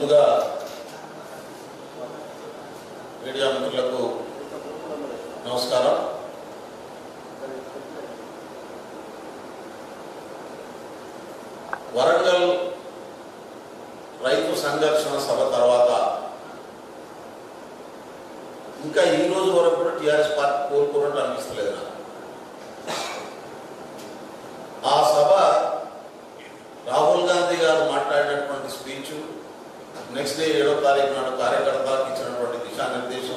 ముందుగా మీడియా మిత్రులకు నమస్కారం వరంగల్ రైతు సంఘర్షణ సభ తర్వాత ఇంకా ఈ రోజు వరకు కూడా టీఆర్ఎస్ పార్టీ కోరుకున్నట్టు అనిపిస్తలేదు నాకు ఆ సభ రాహుల్ గాంధీ గారు మాట్లాడినటువంటి స్పీచ్ నెక్స్ట్ డే ఏడో తారీఖు నాడు కార్యకర్తలకు ఇచ్చినటువంటి దిశానిర్దేశం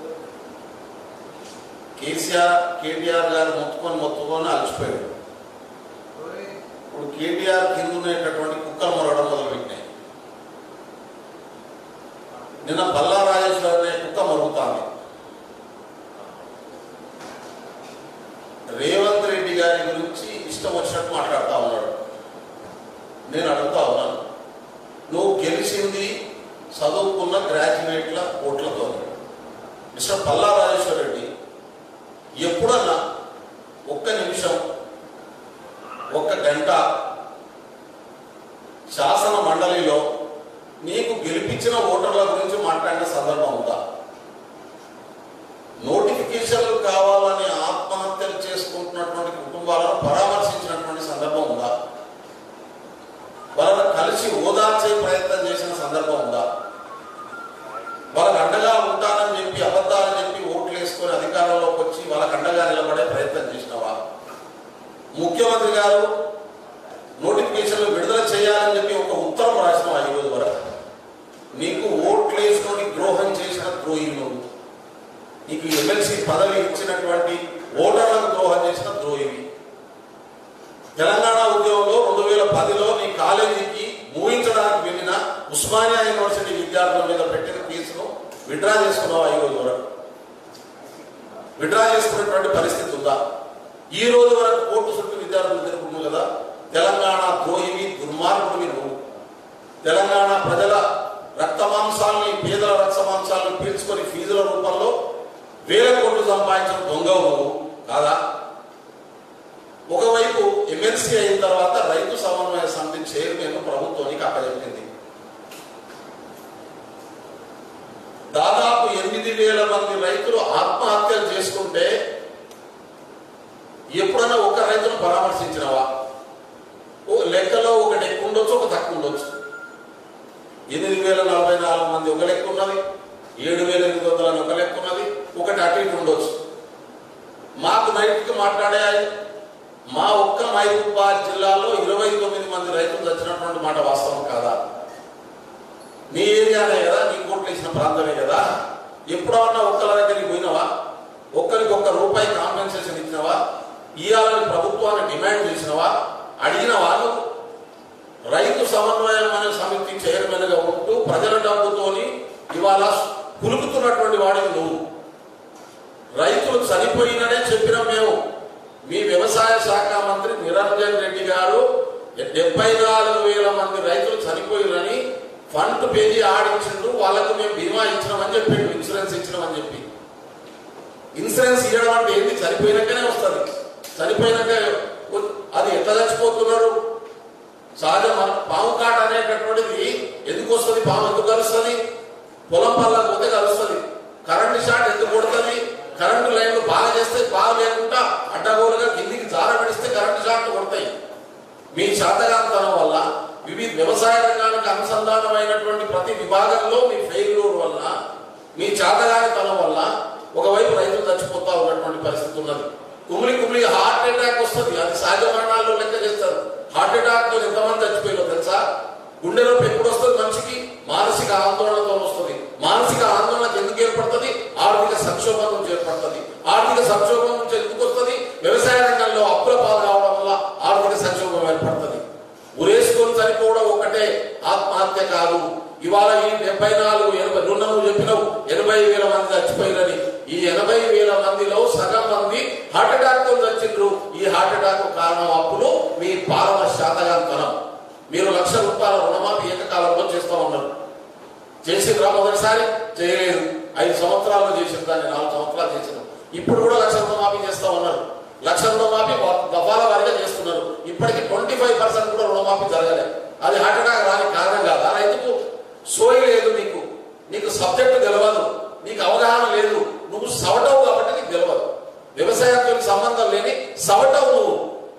కేసీఆర్ కేటీఆర్ గారు మొత్తుకొని మొత్తుకొని అలసిపోయాడు ఇప్పుడు కేటీఆర్ కింద ఉండేటటువంటి కుక్కలు మొరడం మొదలుపెట్టినాయి నిన్న పల్లా రాజేశ్వర అనే కుక్క మొరుగుతాంది రేవంత్ రెడ్డి గారి గురించి ఇష్టం వచ్చినట్టు మాట్లాడుతూ ఉన్నాడు నేను అడుగుతా ఉన్నాను నువ్వు గెలిచింది చదువుకున్న గ్రాడ్యుయేట్ల ఓట్లతో మిస్టర్ పల్లా రాజేశ్వర రెడ్డి ఎప్పుడన్నా ఒక్క నిమిషం ఒక్క గంట శాసన మండలిలో నీకు గెలిపించిన ఓటర్ల గురించి మాట్లాడిన సందర్భం ఉందా నోటిఫికేషన్లు కావాలని ఆత్మహత్యలు చేసుకుంటున్నటువంటి కుటుంబాలను పరామర్శించినటువంటి సందర్భం ఉందా వాళ్ళని కలిసి ఓదార్చే ప్రయత్నం చేసిన సందర్భం ఉందా వాళ్ళకి అండగా ఉంటానని చెప్పి అబద్ధాలని చెప్పి ఓట్లు వేసుకొని అధికారంలోకి వచ్చి వాళ్ళకి అండగా నిలబడే ప్రయత్నం చేసినవా ముఖ్యమంత్రి గారు నోటిఫికేషన్లు విడుదల చేయాలని చెప్పి ఒక ఉత్తరం రాసినావా ఈ రోజు వరకు నీకు ఓట్లు వేసుకొని ద్రోహం చేసిన ద్రోహి నువ్వు నీకు ఎమ్మెల్సీ పదవి ఇచ్చినటువంటి ఓటర్లకు ద్రోహం చేసిన ద్రోహివి తెలంగాణ ఉద్యమంలో రెండు వేల పదిలో నీ కాలేజీకి మూయించడానికి వెళ్ళిన ఉస్మానియా యూనివర్సిటీ విద్యార్థుల మీద పెట్టిన కేసును విడ్రా చేసుకున్నావా ఈ రోజు వరకు విడ్రా చేసుకున్నటువంటి పరిస్థితి ఉందా ఈ రోజు వరకు కోర్టు చుట్టూ విద్యార్థులు తిరుగుతుంది కదా తెలంగాణ ద్రోహివి దుర్మార్గుడివి నువ్వు తెలంగాణ ప్రజల రక్త మాంసాలని పేదల రక్త మాంసాలను పీల్చుకొని ఫీజుల రూపంలో వేల కోట్లు సంపాదించిన దొంగవు నువ్వు కాదా ఒకవైపు ఎమ్మెల్సీ అయిన తర్వాత రైతు సమన్వయ సమితి చైర్మన్ ప్రభుత్వానికి అప్పచెప్పింది దాదాపు ఎనిమిది వేల మంది రైతులు ఆత్మహత్యలు చేసుకుంటే ఎప్పుడైనా ఒక రైతును పరామర్శించినవా ఓ లెక్కలో ఒకటి ఎక్కువ ఉండొచ్చు ఒక తక్కువ ఉండొచ్చు ఎనిమిది వేల నలభై నాలుగు మంది ఒక లెక్క ఉన్నది ఏడు వేల ఎనిమిది వందల ఒక లెక్క ఉన్నది ఒకటి అటు ఇటు ఉండొచ్చు మాకు నైట్కి మాట్లాడే మా ఒక్క మహబూబాద్ జిల్లాలో ఇరవై తొమ్మిది మంది రైతులు చచ్చినటువంటి మాట వాస్తవం కాదా నీ ఏరియానే కదా నీ కోట్లు ఇచ్చిన ప్రాంతమే కదా ఎప్పుడన్నా ఒక్కల దగ్గరికి పోయినావా ఒక్కరికి ఒక్క రూపాయి కాంపెన్సేషన్ ఇచ్చినవా ఇవ్వాలని ప్రభుత్వాన్ని డిమాండ్ చేసినవా అడిగిన వాళ్ళు రైతు సమన్వయం అనే సమితి చైర్మన్ గా ఉంటూ ప్రజల డబ్బుతోని ఇవాళ కులుకుతున్నటువంటి వాడిని నువ్వు రైతులు చనిపోయిననే చెప్పిన మేము మీ వ్యవసాయ శాఖ మంత్రి నిరంజన్ రెడ్డి గారు డెబ్బై నాలుగు వేల మంది రైతులు చనిపోయినని ఫండ్ పేజీ ఆడించిండు వాళ్ళకు మేము బీమా ఇచ్చినామని చెప్పిండు ఇన్సూరెన్స్ ఇచ్చినామని చెప్పి ఇన్సూరెన్స్ ఇవ్వడం అంటే ఏంటి చనిపోయినాకనే వస్తుంది చనిపోయినాక అది ఎట్లా చచ్చిపోతున్నారు సహజ మన- పాము కాట అనేటటువంటిది ఎందుకు వస్తుంది పాము ఎందుకు కలుస్తుంది పొలం పల్ల పోతే కలుస్తుంది కరెంటు షాట్ ఎందుకు కొడుతుంది కరెంటు లైన్లు బాగా చేస్తే బాగా లేకుండా అడ్డగోలుగా కిందికి జార పెడిస్తే కరెంటు షాట్లు కొడతాయి మీ శాతగాంతనం వల్ల వివిధ వ్యవసాయ రంగానికి అనుసంధానమైనటువంటి ప్రతి విభాగంలో మీ ఫెయిల్యూర్ వల్ల మీ చాతగానితనం వల్ల ఒకవైపు రైతులు చచ్చిపోతా ఉన్నటువంటి పరిస్థితి ఉన్నది కుమిలి కుమిలి హార్ట్ అటాక్ వస్తుంది అది సహజ మరణాల్లో లెక్క చేస్తారు హార్ట్ అటాక్ తో ఎంతమంది చచ్చిపోయారో తెలుసా గుండె నొప్పి ఎప్పుడు వస్తుంది మనిషికి మానసిక ఆందోళనతో వస్తుంది మానసిక ఆందోళనకు ఎందుకు ఏర్పడుతుంది ఆర్థిక సంక్షోభం నుంచి ఏర్పడుతుంది ఆర్థిక సంక్షోభం నుంచి ఎందుకు వస్తుంది వ్యవసాయ రంగంలో అప్పుల పాలు కావడం వల్ల ఆర్థిక సంక్షోభం ఏర్పడుతుంది ఉరేసుకొని చనిపోవడం ఒకటే ఆత్మహత్య కాదు ఇవాళ ఈ డెబ్బై నాలుగు ఎనభై నిన్న నువ్వు చెప్పినావు ఎనభై వేల మంది చచ్చిపోయినని ఈ ఎనభై వేల మందిలో సగం మంది హార్ట్ అటాక్ తో చచ్చిండ్రు ఈ హార్ట్ అటాక్ కారణం అప్పుడు మీ పాలన శాతగాంతనం మీరు లక్ష రూపాయల రుణమాఫీ ఏకకాలంలో చేస్తా ఉన్నారు చేసిండ్రా మొదటిసారి చేయలేదు ఐదు సంవత్సరాల్లో చేసిన దాన్ని నాలుగు సంవత్సరాలు చేసిన ఇప్పుడు కూడా లక్ష రుణమాఫీ చేస్తా ఉన్నారు లక్ష రుణమాఫీ వా- దఫాల వారిగా చేస్తున్నారు ఇప్పటికి ట్వంటీ ఫైవ్ పర్సెంట్ కూడా రుణమాఫీ జరగలేదు అది హార్ట్ అటాక్ రాని కారణం కాదా రైతుకు సోయి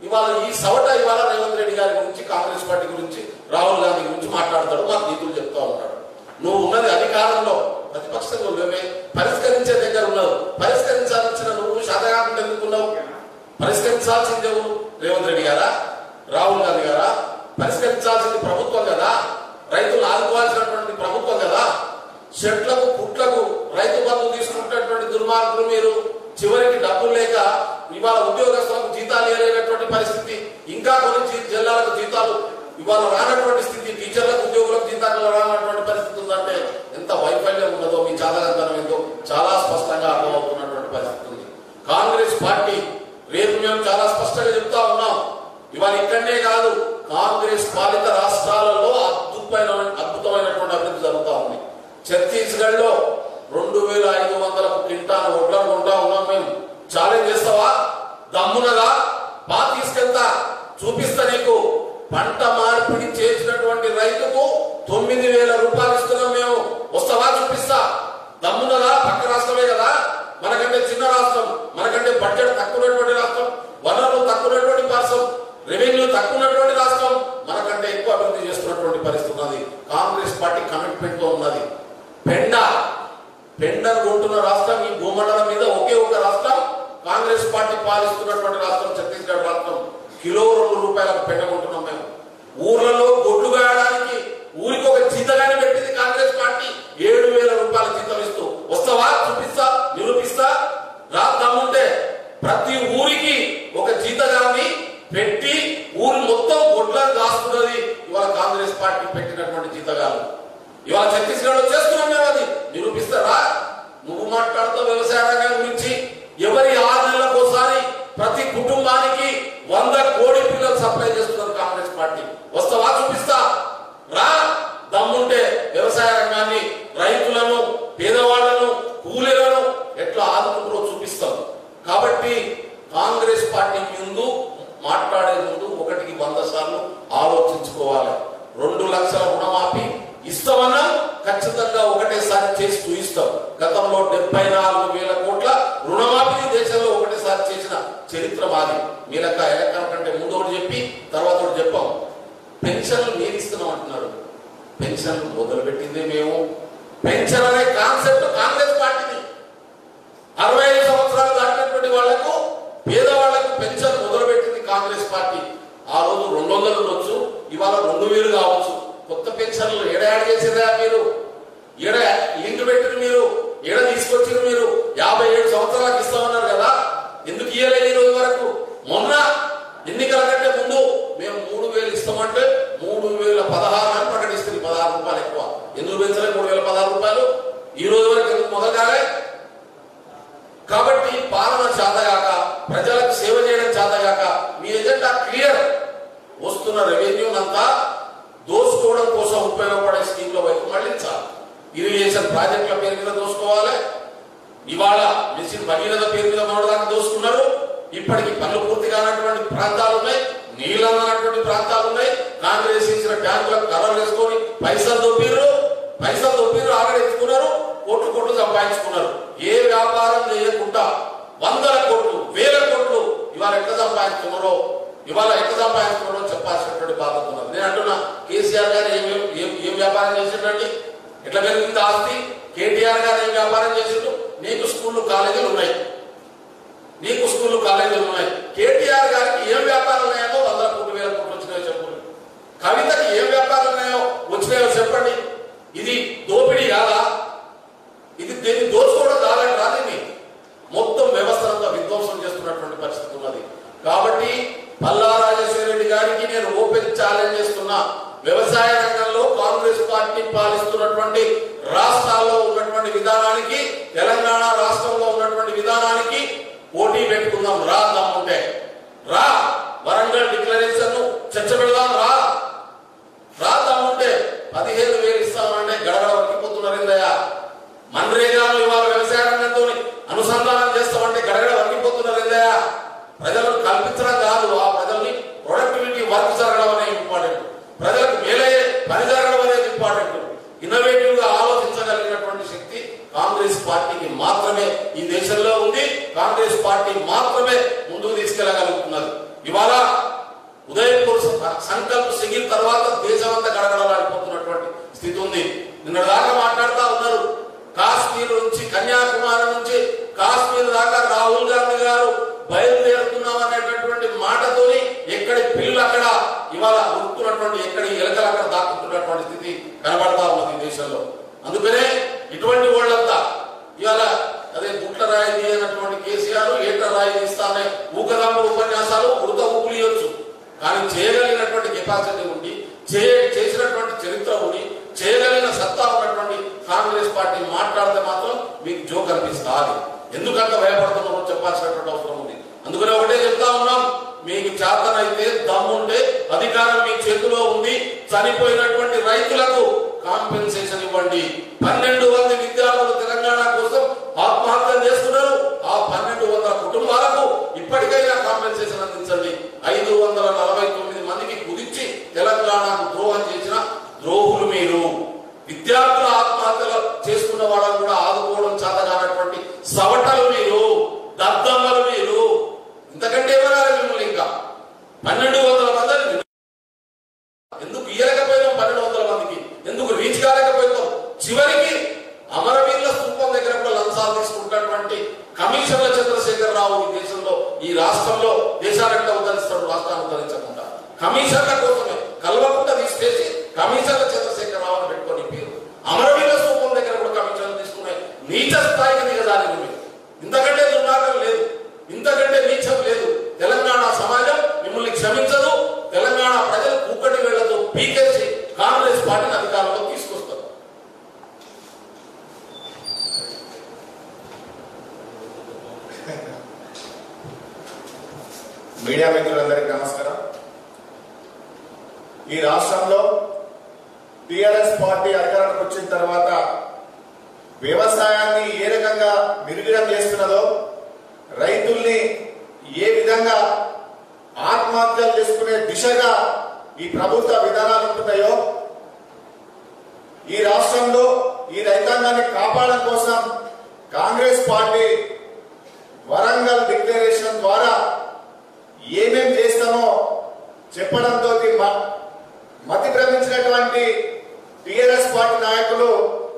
ఇవాళ ఈ సవట ఇవాళ రేవంత్ రెడ్డి గారి గురించి కాంగ్రెస్ పార్టీ గురించి రాహుల్ గాంధీ గురించి మాట్లాడతాడు మాకు నీతులు చెప్తా ఉంటాడు నువ్వు ఉన్నది అధికారంలో ప్రతిపక్షంలో నువ్వే పరిష్కరించే దగ్గర ఉన్నావు పరిష్కరించాల్సిన నువ్వు శాతగాకుండా ఎందుకున్నావు పరిష్కరించాల్సింది ఎవరు రేవంత్ రెడ్డి గారా రాహుల్ గాంధీ గారా పరిష్కరించాల్సింది ప్రభుత్వం కదా రైతులు ఆదుకోవాల్సినటువంటి ప్రభుత్వం కదా చెట్లకు పుట్లకు రైతు బంధు తీసుకుంటున్నటువంటి దుర్మార్గులు మీరు చివరికి డబ్బులు లేక ఇవాళ ఉద్యోగస్తులకు జీతాలు ఇవ్వలేనటువంటి పరిస్థితి ఇంకా కొన్ని జీ- జిల్లాలకు జీతాలు ఇవాళ రానటువంటి స్థితి టీచర్లకు ఉద్యోగులకు జీతాలు రానటువంటి పరిస్థితి ఉందంటే ఎంత వైఫల్యం ఉన్నదో మీ చాదగంతనం ఏందో చాలా స్పష్టంగా అర్థమవుతున్నటువంటి పరిస్థితి ఉంది కాంగ్రెస్ పార్టీ రేపు మేము చాలా స్పష్టంగా చెప్తా ఉన్నాం ఇవాళ ఇక్కడనే కాదు కాంగ్రెస్ పాలిత రాష్ట్రాలలో అద్భుతమైన అద్భుతమైనటువంటి అభివృద్ధి జరుగుతా ఉంది ఛత్తీస్గఢ్ లో రెండు వేల ఐదు వందలకు కింటాను ఒడ్లను కొంటా ఉన్నాం మేము ఛాలెంజ్ చేస్తావా దమ్మునగా బా తీసుకెళ్తా చూపిస్తా నీకు పంట మార్పిడి చేసినటువంటి రైతుకు తొమ్మిది వేల రూపాయలు ఇస్తున్నాం మేము వస్తావా చూపిస్తా దమ్మునగా పక్క రాష్ట్రమే కదా మనకంటే చిన్న రాష్ట్రం మనకంటే బడ్జెట్ తక్కువటువంటి రాష్ట్రం వనరులు తక్కువటువంటి రాష్ట్రం రెవెన్యూ తక్కువటువంటి రాష్ట్రం మనకంటే ఎక్కువ అభివృద్ధి చేస్తున్నటువంటి పరిస్థితి ఉన్నది కాంగ్రెస్ పార్టీ కమిట్మెంట్ తో ఉన్నది పెండ పెండను కొంటున్న రాష్ట్రం ఈ భూమండలం మీద ఒకే ఒక రాష్ట్రం కాంగ్రెస్ పార్టీ పాలిస్తున్నటువంటి రాష్ట్రం ఛత్తీస్గఢ్ రాష్ట్రం కిలో రెండు రూపాయలకు పెండ కొంటున్నాం మేము ఊర్లలో గొడ్లు గాయడానికి ఊరికి ఒక జీతగాని పెట్టింది కాంగ్రెస్ పార్టీ ఏడు వేల రూపాయల జీతం ఇస్తూ వస్తావా చూపిస్తా నిరూపిస్తా రాద్దాముంటే ప్రతి ఊరికి ఒక జీతగాన్ని పెట్టి ఊరి మొత్తం గొడ్లను కాస్తున్నది ఇవాళ కాంగ్రెస్ పార్టీ పెట్టినటువంటి జీతగాలు ఇవాళ ఛత్తీస్గఢ్ లో చేస్తున్నాం మేము అది నిరూపిస్తారా నువ్వు మాట్లాడుతావు వ్యవసాయ రంగం గురించి ఎవరి ఆరు నెలలకు ఒకసారి ప్రతి కుటుంబానికి వంద కోడి పిల్లలు సప్లై చేస్తున్నారు కాంగ్రెస్ పార్టీ వస్తావా చూపిస్తా రా దమ్ముంటే వ్యవసాయ రంగాన్ని రైతులను పేదవాళ్లను కూలీలను ఎట్లా ఆదుకుంటారో చూపిస్తాం కాబట్టి కాంగ్రెస్ పార్టీ ముందు మాట్లాడే ముందు ఒకటికి వంద సార్లు ఆలోచించుకోవాలి రెండు లక్షల రుణమాఫీ ఇస్తామన్నా ఖచ్చితంగా ఒకటేసారి చేసి చూయిస్తాం గతంలో డెబ్బై నాలుగు వేల కోట్ల రుణమాఫీ దేశంలో ఒకటేసారి చేసిన చరిత్ర మాది మీ లెక్క ఎలక్షన్ కంటే ముందు ఒకటి చెప్పి తర్వాత ఒకటి చెప్పాం పెన్షన్లు మీరు ఇస్తున్నాం అంటున్నారు పెన్షన్లు మొదలు పెట్టిందే మేము పెన్షన్ అనే కాన్సెప్ట్ కాంగ్రెస్ పార్టీని అరవై ఐదు సంవత్సరాలు దాటినటువంటి వాళ్లకు పేదవాళ్లకు పెన్షన్ మొదలుపెట్టింది కాంగ్రెస్ పార్టీ ఆ రోజు రెండు వందలు ఉండొచ్చు ఇవాళ రెండు వేలు కావచ్చు కొత్త పెన్షన్లు ఏడ యాడ్ చేసిరా మీరు ఏడ లింక్ పెట్టిన మీరు ఏడ తీసుకొచ్చిన మీరు యాభై ఏడు సంవత్సరాలకు ఇస్తామన్నారు కదా ఎందుకు ఇయ్యలేదు ఈ రోజు వరకు మొన్న ఎన్నికల కంటే ముందు మేము మూడు వేలు ఇస్తామంటే మూడు వేల పదహారు అని ప్రకటిస్తుంది పదహారు రూపాయలు ఎక్కువ ఎందుకు పెంచలేదు మూడు వేల పదహారు రూపాయలు ఈ రోజు వరకు ఎందుకు మొదలు కాలే కాబట్టి పాలన చేతగాక ప్రజలకు సేవ చేయడం చేతగాక మీ ఎజెండా క్లియర్ వస్తున్న రెవెన్యూ అంతా దోసుకోవడం కోసం ఉపయోగపడే స్కీమ్ల వైపు మళ్ళించాలి ఇరిగేషన్ ప్రాజెక్టుల పేరు మీద దోసుకోవాలి ఇవాళ మిషన్ భగీరథ పేరు మీద మొదటిదాకా దోసుకున్నారు ఇప్పటికి పనులు పూర్తి కానటువంటి ప్రాంతాలు ఉన్నాయి నీళ్ళన్నటువంటి ప్రాంతాలు ఉన్నాయి కాంగ్రెస్ ఇచ్చిన ట్యాంకులకు కర్రలు వేసుకొని పైసలు దొబ్బిర్రు పైసలు దొబ్బిర్రు ఆగడ ఎత్తుకున్నారు కోట్లు కోట్లు సంపాదించుకున్నారు ఏ వ్యాపారం చేయకుండా వందల కోట్లు వేల కోట్లు ఇవాళ ఎట్లా సంపాదించుకున్నారో ఇవాళ ఎట్లా సంపాదించుకున్నారో చెప్పాల్సినటువంటి బాధ్యత ఉన్నది నేను అంటున్నా కేసీఆర్ గారు ఏం ఏం ఏం వ్యాపారం చేసిండండి ఎట్లా పెరిగింది ఆస్తి కేటీఆర్ గారు ఏం వ్యాపారం చేసిండు నీకు స్కూళ్ళు కాలేజీలు ఉన్నాయి నీకు స్కూళ్ళు కాలేజీలు ఉన్నాయి కేటీఆర్ గారికి ఏం వ్యాపారం ఉన్నాయో వందల కోట్లు వేల కోట్లు వచ్చినాయో చెప్పండి కవితకి ఏం వ్యాపారం ఉన్నాయో వచ్చినాయో చెప్పండి ఇది దోపిడీ కాదా ఇది దీన్ని దోచుకోవడం కాదని రాదని మొత్తం వ్యవస్థనంతా విధ్వంసం చేస్తున్నటువంటి పరిస్థితి ఉన్నది కాబట్టి పల్లా రాజేశ్వర రెడ్డి గారికి నేను ఓపెన్ ఛాలెంజ్ చేస్తున్నా వ్యవసాయ రంగంలో కాంగ్రెస్ పార్టీ పాలిస్తున్నటువంటి రాష్ట్రాల్లో ఉన్నటువంటి విధానానికి తెలంగాణ రాష్ట్రంలో ఉన్నటువంటి విధానానికి పోటీ పెట్టుకుందాం రా దమ్ముంటే రా వరంగల్ డిక్లరేషన్ చర్చ పెడదాం రా రాద్దామంటే పదిహేను వేలు ఇస్తామంటే గడగడ వణికిపోతున్నారు ఏందయ్యా మన్రేగాను ఇవాళ వ్యవసాయ రంగంతో అనుసంధానం చేస్తామంటే గడగడ వణికిపోతున్నారు ఏందయ్యా ప్రజలను కల్పించడం కాదు ఆ ప్రజల్ని ప్రొడక్టివిటీ వర్క్ జరగడం అనేది ఇంపార్టెంట్ ప్రజలకు మేలయ్యే పని జరగడం అనేది ఇంపార్టెంట్ ఇన్నోవేటివ్ గా ఆలోచించగలిగినటువంటి శక్తి కాంగ్రెస్ పార్టీకి మాత్రమే ఈ దేశంలో ఉంది కాంగ్రెస్ పార్టీ మాత్రమే ముందుకు తీసుకెళ్లగలుగుతున్నది ఇవాళ సంకల్ప సిగిల్ తర్వాత దేశం అంతా గడగడలాడిపోతున్నటువంటి స్థితి ఉంది నిన్న దాకా మాట్లాడుతూ ఉన్నారు కాశ్మీర్ నుంచి కన్యాకుమారి నుంచి కాశ్మీర్ దాకా రాహుల్ గాంధీ గారు బయలుదేరుతున్నాం అనేటటువంటి మాటతోని ఎక్కడి పిల్లలు అక్కడ ఇవాళ ఉరుకుతున్నటువంటి ఎక్కడి ఎలకలు అక్కడ దాక్కుతున్నటువంటి స్థితి కనబడతా ఉన్నది ఈ దేశంలో అందుకనే ఇటువంటి వాళ్ళంతా ఇవాళ అదే గుట్ల రాయి తీయనటువంటి కేసీఆర్ ఏట రాయి తీస్తానే ఊకదమ్ముడు ఉపన్యాసాలు ఉడత ఊపులియొచ్చు కానీ చేయగలిగినటువంటి కెపాసిటీ ఉండి చేయ చేసినటువంటి చరిత్ర ఉండి చేయగలిగిన సత్తా ఉన్నటువంటి కాంగ్రెస్ పార్టీ మాట్లాడితే మాత్రం మీకు జోక్ అనిపిస్తుంది ఎందుకంత భయపడుతున్నామో చెప్పాల్సినటువంటి అవసరం ఉంది అందుకనే ఒకటే చెప్తా ఉన్నాం మీకు చేతనైతే దమ్ముంటే అధికారం మీ చేతిలో ఉంది చనిపోయినటువంటి రైతులకు కాంపెన్సేషన్ ఇవ్వండి పన్నెండు మంది విద్యార్థులు తెలంగాణ కోసం ఆత్మహత్య చేస్తున్నారు ఆ పన్నెండు వందల కుటుంబాలకు ఇప్పటికైనా కాంపెన్సేషన్ అందించండి ఐదు వందల నలభై తొమ్మిది మందికి కుదించి తెలంగాణకు ద్రోహం చేసిన ద్రోహులు మీరు విద్యార్థుల ఆత్మహత్యలు చేసుకున్న వాళ్ళని కూడా ఆదుకోవడం చేతగానటువంటి సవటలు మీరు దద్దమ్మలు మీరు ఇంతకంటే ఎవరాలి మిమ్మల్ని ఇంకా పన్నెండు వందల మందిని ఎందుకు ఇయ్యలేకపోయినాం పన్నెండు వందల మందికి ఎందుకు రీచ్ కాలేకపోయినాం చివరికి అమరవీరుల స్థూపం దగ్గర కూడా లంచాలు తీసుకుంటున్నటువంటి కమిషన్ల చంద్రశేఖర్ రావు ఈ దేశంలో ఈ రాష్ట్రంలో దేశానికి ఉద్ధరిస్తాడు రాష్ట్రాన్ని ఉద్ధరించకుండా కమిషన్ల కోసమే కల్వకుంట తీసేసి కమిషన్ల చంద్రశేఖర్ రావు అని పెట్టుకొని పేరు అమరవీరుల స్థూపం దగ్గర కూడా కమిషన్లు తీసుకునే నీచ స్థాయికి దిగజారి మీరు ఇంతకంటే దుర్మార్గం లేదు ఇంతకంటే నీచం లేదు తెలంగాణ సమాజం మిమ్మల్ని క్షమించదు తెలంగాణ ప్రజలు కూకటి వేళ్లతో పీకేసి కాంగ్రెస్ పార్టీని అధికారంలో తీసుకొస్తారు మీడియా మిత్రులందరికీ నమస్కారం ఈ రాష్ట్రంలో టిఆర్ఎస్ పార్టీ అధికారానికి వచ్చిన తర్వాత వ్యవసాయాన్ని ఏ రకంగా మిరుగిడం చేస్తున్నదో రైతుల్ని ఏ విధంగా ఆత్మహత్యలు చేసుకునే దిశగా ఈ ప్రభుత్వ విధానాలు ఉంటున్నాయో ఈ రాష్ట్రంలో ఈ రైతాంగాన్ని కాపాడడం కోసం కాంగ్రెస్ పార్టీ వరంగల్ డిక్లరేషన్ ద్వారా ఏమేం చేస్తామో చెప్పడంతో మ- మతి భ్రమించినటువంటి టిఆర్ఎస్ పార్టీ నాయకులు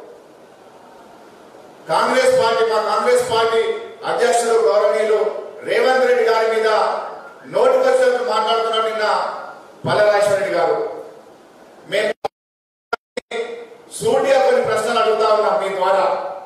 కాంగ్రెస్ పార్టీ మా కాంగ్రెస్ పార్టీ అధ్యక్షులు గౌరవనీయులు రేవంత్ రెడ్డి గారి మీద నోటికొచ్చినట్టు మాట్లాడుతున్నారు నిన్న పల్లరాజేశ్వర రెడ్డి గారు మేము సూటిగా కొన్ని ప్రశ్నలు అడుగుతా ఉన్నాం మీ ద్వారా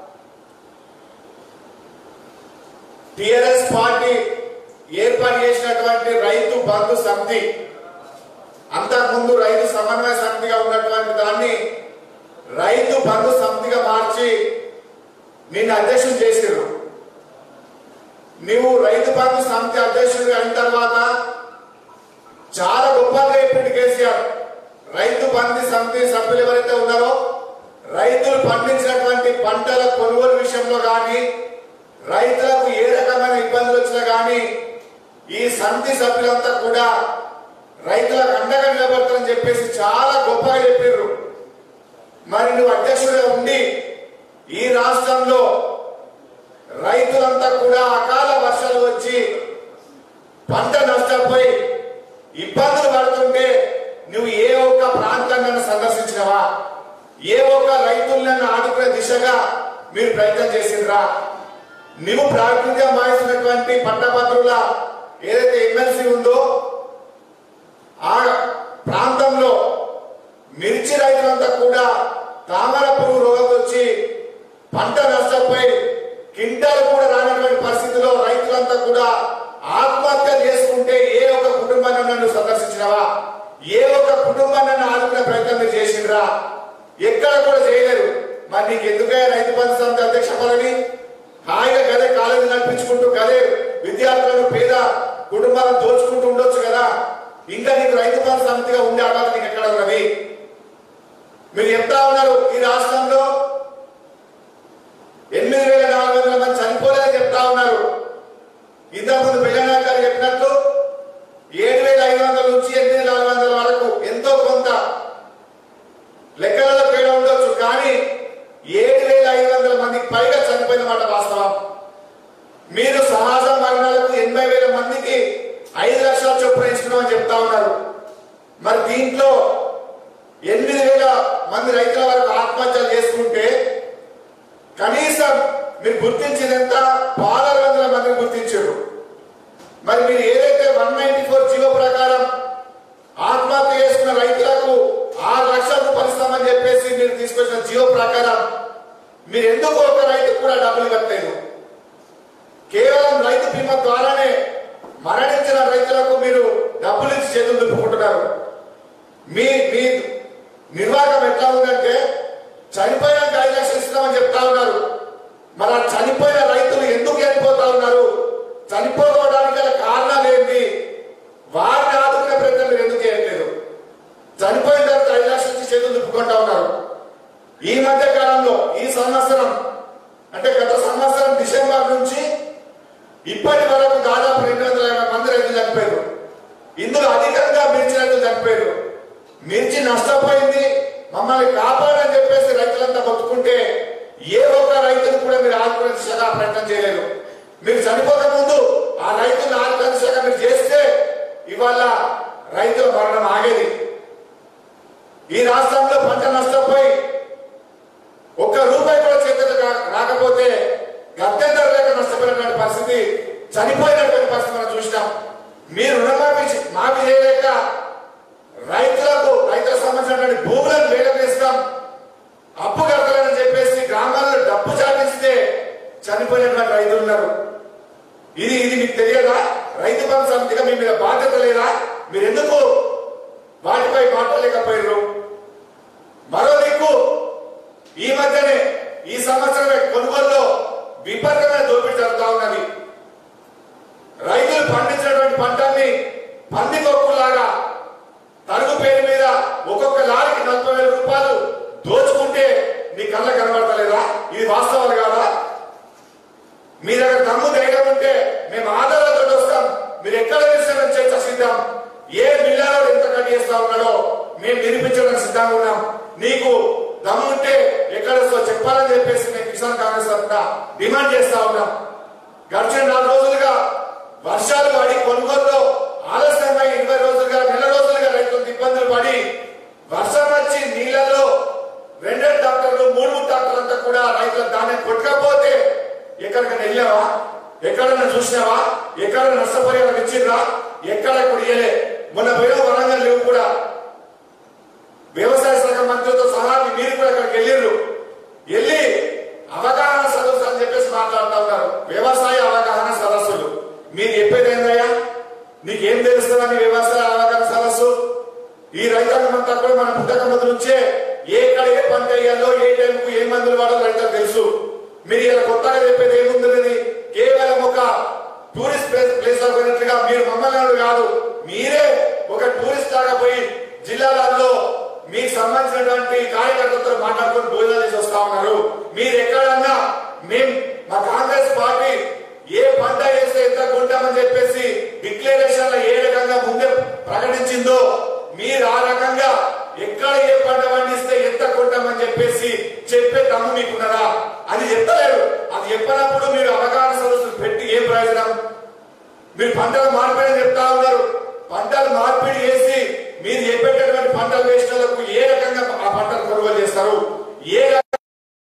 టిఆర్ఎస్ పార్టీ ఏర్పాటు చేసినటువంటి రైతు బంధు సమితి అంతకుముందు రైతు సమన్వయ సమితిగా ఉన్నటువంటి దాన్ని రైతు బంధు సమితిగా మార్చి నిన్ను అధ్యక్షుడు చేసారు నువ్వు రైతు బంధు సమితి అధ్యక్షుడు అయిన తర్వాత చాలా గొప్పగా చెప్పింది కేసీఆర్ రైతు బంధు సమితి సభ్యులు ఎవరైతే ఉన్నారో రైతులు పండించినటువంటి పంటల కొనుగోలు విషయంలో కానీ రైతులకు ఏ రకమైన ఇబ్బందులు వచ్చినా కానీ ఈ సమితి సభ్యులంతా కూడా రైతులకు అండగా నిలబడతారని చెప్పేసి చాలా గొప్పగా చెప్పారు మరి నువ్వు అధ్యక్షుడిగా ఉండి ఈ రాష్ట్రంలో రైతులంతా కూడా అకాల వర్షాలు వచ్చి పంట నష్టపోయి ఇబ్బందులు పడుతుంటే నువ్వు ఏ ఒక్క ప్రాంతాన్ని సందర్శించినవా ఏ ఒక్క రైతులను ఆదుకునే దిశగా మీరు ప్రయత్నం చేసిండ్రా నువ్వు ప్రాతినిధ్యం వహిస్తున్నటువంటి పట్టభద్రుల ఏదైతే ఎమ్మెల్సీ ఉందో ఆ ప్రాంతంలో మిర్చి రైతులంతా కూడా తామర పురుగు రోగం వచ్చి పంట నష్టపోయి కింటాలు కూడా రానటువంటి పరిస్థితిలో రైతులంతా కూడా ఆత్మహత్య చేసుకుంటే ఏ ఒక్క కుటుంబాన్ని నన్ను సందర్శించినవా ఏ ఒక్క కుటుంబాన్ని నన్ను ఆదుకునే ప్రయత్నం మీరు చేసిండ్రా ఎక్కడ కూడా చేయలేరు మరి నీకు ఎందుకయ్యా రైతు బంధు సమితి అధ్యక్ష పదవి హాయిగా గదే కాలేజీ నడిపించుకుంటూ గదే విద్యార్థులను పేద కుటుంబాలను దోచుకుంటూ ఉండొచ్చు కదా ఇంకా నీకు రైతు బంధు సమితిగా ఉండే అర్హత నీకు ఎక్కడ ఉన్నది మీరు చెప్తా ఉన్నారు ఈ రాష్ట్రంలో ఎనిమిది వేల నాలుగు వందల మంది చనిపోలేదని చెప్తా ఉన్నారు ఇంతకుముందు బిల్లనా గారు చెప్పినట్టు ఏడు వేల ఐదు వందల నుంచి ఎనిమిది నాలుగు వందల వరకు ఎంతో కొంత లెక్కలలో తేడా ఉండొచ్చు కానీ ఏడు వేల ఐదు వందల మందికి పైగా చనిపోయిన మాట వాస్తవం మీరు సమాజ మరణాలకు ఎనభై వేల మందికి ఐదు లక్షల చొప్పున ఇస్తున్నామని చెప్తా ఉన్నారు మరి దీంట్లో ఎనిమిది వేల మంది రైతుల వరకు ఆత్మహత్యలు చేసుకుంటే కనీసం మీరు గుర్తించినంత పదహారు వందల మందిని గుర్తించారు మరి మీరు ఏదైతే వన్ నైన్టీ ఫోర్ జీవో ప్రకారం ఆత్మహత్య చేసుకున్న రైతులకు ఆరు లక్షలకు పరిస్తామని చెప్పేసి మీరు తీసుకొచ్చిన జీవో ప్రకారం మీరు ఎందుకు ఒక రైతుకు కూడా డబ్బులు కట్టలేదు కేవలం రైతు బీమా ద్వారానే మరణించిన రైతులకు మీరు డబ్బులు ఇచ్చి చేతులు దుప్పుకుంటున్నారు మీ మీ నిర్వాహకం ఎట్లా ఉందంటే చనిపోయినాక ఐదు లక్షలు ఇస్తామని చెప్తా ఉన్నారు మరి ఆ చనిపోయిన రైతులు ఎందుకు చనిపోతా ఉన్నారు చనిపోవడానికి గల కారణాలు ఏంటి వారిని ఆదుకునే ప్రయత్నం మీరు ఎందుకు చేయట్లేదు చనిపోయిన తర్వాత ఐదు లక్షల నుంచి చేతులు దుప్పుకుంటా ఉన్నారు ఈ మధ్య కాలంలో ఈ సంవత్సరం అంటే గత సంవత్సరం డిసెంబర్ నుంచి ఇప్పటి వరకు దాదాపు రెండు వందల యాభై మంది రైతులు చనిపోయారు ఇందులో అధికంగా మిర్చి రైతులు చనిపోయారు మిర్చి నష్టపోయింది మమ్మల్ని కాపాడని చెప్పేసి రైతులంతా బతుకుంటే ఏ ఒక్క రైతును కూడా మీరు ఆదుకునే దిశగా ప్రయత్నం చేయలేదు మీరు చనిపోక ముందు ఆ రైతులను ఆదుకునే దిశగా మీరు చేస్తే ఇవాళ రైతుల మరణం ఆగేది ఈ రాష్ట్రంలో పంట నష్టపోయి ఒక్క రూపాయి కూడా చేతులు రా- రాకపోతే గత్యంతరం లేక నష్టపోయినటువంటి పరిస్థితి చనిపోయినటువంటి పరిస్థితి మనం చూసినాం మీరు రుణమాఫీ చే- మాఫీ చేయలేక రైతులకు రైతులకు సంబంధించినటువంటి భూములను వేలం వేస్తాం అప్పు కడతారని చెప్పేసి గ్రామాల్లో డబ్బు చాటిస్తే చనిపోయినటువంటి రైతులు ఉన్నారు ఇది ఇది మీకు తెలియదా రైతు బంధు సమితిగా మీ మీద బాధ్యత లేదా మీరు ఎందుకు వాటిపై మాట్లాడలేకపోయారు మరో దిక్కు ఈ మధ్యనే ఈ సంవత్సరమే కొనుగోలులో విపరీతమైన దోపిడీ జరుగుతా ఉన్నది రైతులు పండించినటువంటి పంటల్ని పందికొక్కులాగా తరుగు పేరు మీద ఒక్కొక్క లారీకి నలభై వేల రూపాయలు దోచుకుంటే నీ కళ్ళ కనబడతలేదా ఇది వాస్తవాలు కాదా మీ దగ్గర దమ్ము ధైర్యం ఉంటే మేము ఆధారాలతో వస్తాం మీరు ఎక్కడ విషయం చర్చ సిద్ధం ఏ మిల్లాలో ఎంత కట్ చేస్తా ఉన్నాడో మేము నిరూపించడానికి సిద్ధంగా ఉన్నాం నీకు దమ్ము ఉంటే ఎక్కడ వస్తో చెప్పాలని చెప్పేసి మేము కిసాన్ కాంగ్రెస్ తరఫున డిమాండ్ చేస్తా ఉన్నాం గడిచిన నాలుగు రోజులుగా వర్షాలు పడి కొనుగోలులో ఆలస్యమై ఇరవై రోజులుగా నెల రోజులుగా రైతులకు ఇబ్బందులు పడి వర్షం వచ్చి నీళ్లలో రెండే డాక్టర్లు మూడు మూడు డాక్టర్లు అంతా కూడా రైతుల ధాన్యం కొట్టకపోతే ఎక్కడికైనా వెళ్ళావా ఎక్కడైనా చూసినావా ఎక్కడైనా నష్టపరిహారం ఇచ్చిండ్రా ఎక్కడ కూడా ఇయ్యలే మొన్న పోయిన వరంగల్ లేవు కూడా వ్యవసాయ శాఖ మంత్రితో సహా మీరు కూడా అక్కడికి వెళ్ళిర్రు వెళ్ళి అవగాహన సదస్సు అని చెప్పేసి మాట్లాడుతూ ఉన్నారు వ్యవసాయ అవగాహన సదస్సులు మీరు చెప్పేది ఏందయ్యా నీకేం తెలుస్తుందని వ్యవసాయ అవగాహన సదస్సు ఈ రైతాంగం అంతా కూడా మన పుట్టక ముందు నుంచే ఏ ఎక్కడ ఏ పంట వేయాలో ఏ టైంకు ఏ మందులు వాడాలో రైతులకు తెలుసు మీరు ఇలా కొత్తగా చెప్పేది ఏముందని కేవలం ఒక టూరిస్ట్ ప్లేస్ ప్లేస్ లో పోయినట్లుగా మీరు మమ్మల్ని అనడం కాదు మీరే ఒక టూరిస్ట్ లాగా పోయి జిల్లాలలో మీకు సంబంధించినటువంటి కార్యకర్తలతో మాట్లాడుకొని భోజనాలు చేసి వస్తా ఉన్నారు మీరు ఎక్కడన్నా మేం మా కాంగ్రెస్ పార్టీ ఏ పంట వేస్తే ఎంత కొంటామని చెప్పేసి డిక్లరేషన్ ఏ రకంగా ముందే ప్రకటించిందో మీరు ఆ రకంగా ఎక్కడ ఏ పంట పండిస్తే ఎంత కొంటామని చెప్పేసి చెప్పే తమ్ము మీకున్నదా అది చెప్తలేరు అది చెప్పినప్పుడు మీరు అవగాహన సదస్సులు పెట్టి ఏ ప్రయోజనం మీరు పంటలు మార్పిడి చెప్తా ఉన్నారు పంటలు మార్పిడి చేసి మీరు చెప్పేటటువంటి పంటలు వేసిన వాళ్ళకు ఏ రకంగా ఆ పంటలు కొనుగోలు చేస్తారు ఏ రకంగా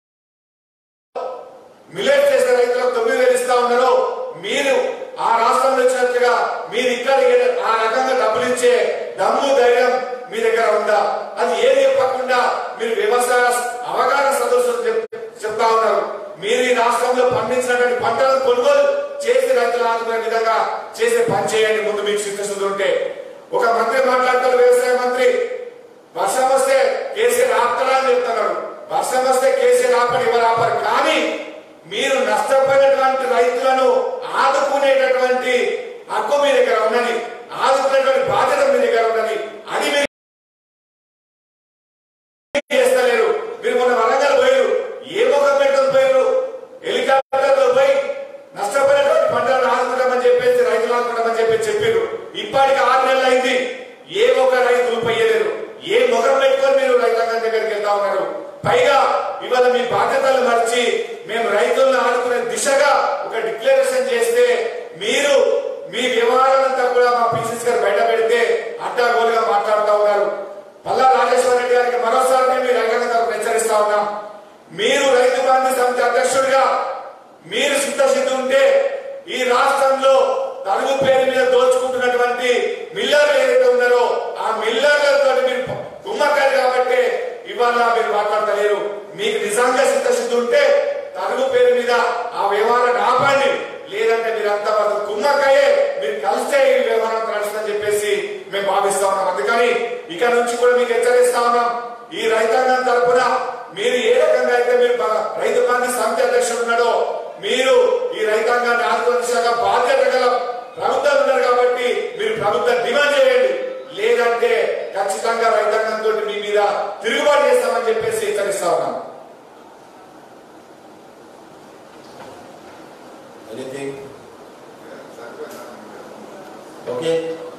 మిలెట్ చేసిన రైతులకు తొమ్మిది వేలు ఇస్తా ఉన్నారో మీరు ఆ రాష్ట్రంలో వచ్చినట్లుగా మీరు ఇక్కడ ఏ- ఆ రకంగా డబ్బులు ఇచ్చే దమ్ము ధైర్యం మీ దగ్గర ఉందా అది ఏది చెప్పకుండా మీరు వ్యవసాయ అవగాహన సదస్సులు చెప్- చెప్తా ఉన్నారు మీరు ఈ రాష్ట్రంలో పండించినటువంటి పంటలను కొనుగోలు చేసి రైతులు ఆదుకునే విధంగా చేసే పని చేయండి ముందు మీకు చిత్తశుద్ధి ఉంటే ఒక మంత్రి మాట్లాడతారు వ్యవసాయ మంత్రి వర్షం వస్తే కేసీఆర్ ఆపుతారా అని చెప్తున్నారు వర్షం వస్తే కేసీఆర్ ఆపని ఎవరు ఆపరు కానీ మీరు నష్టపోయినటువంటి రైతులను ఆదుకునేటటువంటి హక్కు మీ దగ్గర ఉన్నది ఆదుకునేటువంటి బాధ్యత మీ దగ్గర ఉన్నది అని మీరు చేస్తలేరు మీరు మొన్న వరంగల్ పోయారు ఏ ముఖం పెట్టుకుని పోయారు హెలికాప్టర్ లో పోయి నష్టపోయినటువంటి పంటలను ఆదుకుంటామని చెప్పేసి రైతులు ఆదుకుంటామని చెప్పి చెప్పారు ఇప్పటికి ఆరు నెలలు అయింది ఏ ఒక్క రైతు రూపాయలేరు ఏ ముఖం పెట్టుకొని మీరు రైతాంగం దగ్గరికి వెళ్తా ఉన్నారు పైగా ఇవాళ మీ బాధ్యతలు మర్చి మేము రైతులను ఆదుకునే దిశగా ఒక డిక్లరేషన్ చేస్తే మీరు మీ వ్యవహారాలంతా కూడా మా పిసిసి గారు బయట పెడితే అడ్డాగోలుగా మాట్లాడుతూ ఉన్నారు గా మీరు సిద్ధసిద్ధి ఉంటే ఈ రాష్ట్రంలో తరుగు పేరు మీద దోచుకుంటున్నటువంటి మిల్లర్లు ఏదైతే ఉన్నారో ఆ మిల్లర్లతో మీరు కుమ్మకాయలు కాబట్టి ఇవాళ మీరు మాట్లాడతలేరు మీకు నిజంగా సిద్ధసిద్ధి ఉంటే తరుగు పేరు మీద ఆ వ్యవహారాన్ని ఆపండి లేదంటే మీరంతా మాకు కుమ్మకాయే మీరు కలిస్తే ఈ వ్యవహారం నడుస్తుందని చెప్పేసి మేము భావిస్తా ఉన్నాం అందుకని ఇక నుంచి కూడా మీకు హెచ్చరిస్తా ఉన్నాం ఈ రైతాంగం తరపున మీరు ఏ రకంగా అయితే మీరు బ- రైతు బంధు సమితి అధ్యక్షుడు ఉన్నాడో మీరు ఈ రైతాంగాన్ని ఆదుకునే దిశగా బాధ్యత గల ప్రభుత్వం ఉన్నారు కాబట్టి మీరు ప్రభుత్వం డిమాండ్ చేయండి లేదంటే ఖచ్చితంగా రైతాంగంతో మీ మీద తిరుగుబాటు చేస్తామని చెప్పేసి హెచ్చరిస్తా ఉన్నాం ఎనీథింగ్ ఓకే